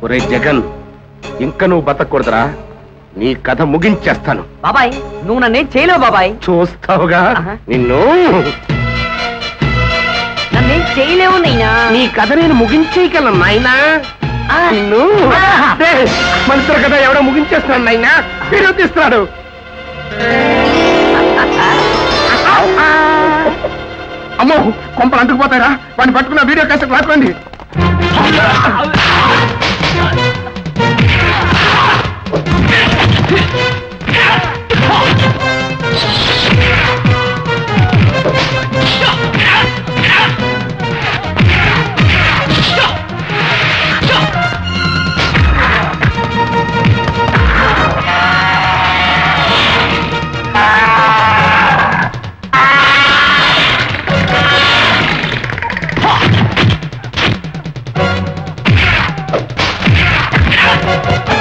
ఒరే జగన్ ఇంకా నువ్వు బతకూడదురా నీ కథ ముగించేస్తాను బాబాయ్ నువ్వు నన్నేం చేయలేవు బాబాయ్ చూస్తావుగా ఆహా. నిన్ను నన్నేం చేయలేవు నైనా నీ కథ నేను ముగించేయగలను నాయనా ఆ. నిన్ను ఆహా. దే, మనుషుల కథ ఎవడో ముగించేస్తున్నాడు నాయనా వీడియో తీస్తున్నాడు అమ్మో కొంపలు అంటుకుపోతారా వాడిని పట్టుకున్న వీడియో కేసెట్ రాసుకోండి ఆ